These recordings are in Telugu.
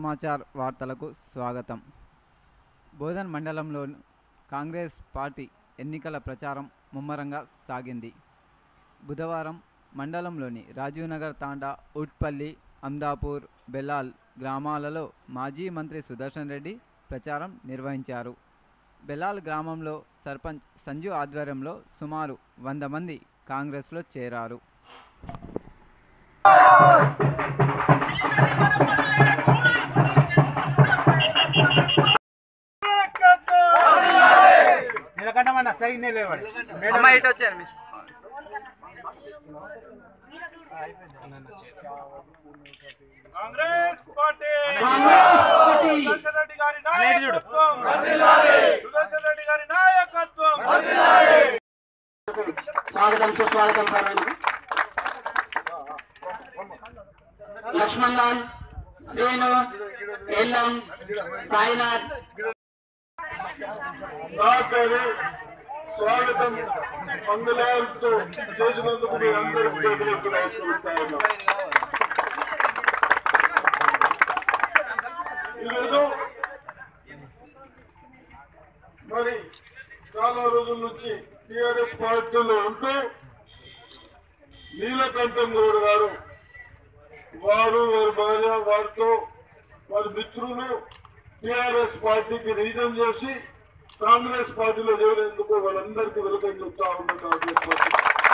సమాచార్ వార్తలకు స్వాగతం బోధన్ మండలంలో కాంగ్రెస్ పార్టీ ఎన్నికల ప్రచారం ముమ్మరంగా సాగింది బుధవారం మండలంలోని రాజీవ్ నగర్ తాండా ఉట్పల్లి అమ్దాపూర్ బెలాల్ గ్రామాలలో మాజీ మంత్రి సుదర్శన్ రెడ్డి ప్రచారం నిర్వహించారు బెలాల్ గ్రామంలో సర్పంచ్ సంజు ఆధ్వర్యంలో సుమారు వంద మంది కాంగ్రెస్లో చేరారు నిలకట్టమన్నా సరిగ్గా నిలబడి అమ్మ ఇటు వచ్చాను మీరు కాంగ్రెస్ పార్టీ సుదర్శన్ రెడ్డి గారి నాయకత్వం సుదర్శన్ రెడ్డి గారి నాయకత్వం స్వాగతం సుస్వాగతం సర్వండి లక్ష్మణ్ లాల్ శ్రీను ఎల్లం సాయినాథ్ నాకని స్వాగతం మంగళాలతో చేసినందుకు మీ అందరికి చేతులెత్తి నమస్కరిస్తా ఉన్నాం ఈరోజు మరి చాలా రోజుల నుంచి టిఆర్ఎస్ పార్టీలో ఉంటూ నీలకంఠం గౌడ్ గారు వారు వారి భార్య వారితో వారి మిత్రులు టిఆర్ఎస్ పార్టీకి రీజన్ చేసి కాంగ్రెస్ పార్టీలో చేరేందుకు వాళ్ళందరికీ వెలుకని చెప్తా ఉంది కాంగ్రెస్ పార్టీ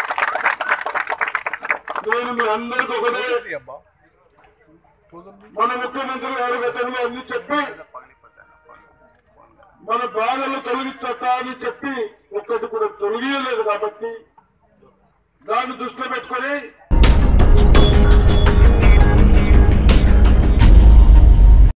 నేను మీ అందరికి ఒకటే మన ముఖ్యమంత్రి గారు గతంలో అన్ని చెప్పి మన బాధలు తొలగించట అని చెప్పి ఒక్కటి కూడా తొలగియలేదు కాబట్టి దాన్ని దృష్టిలో పెట్టుకొని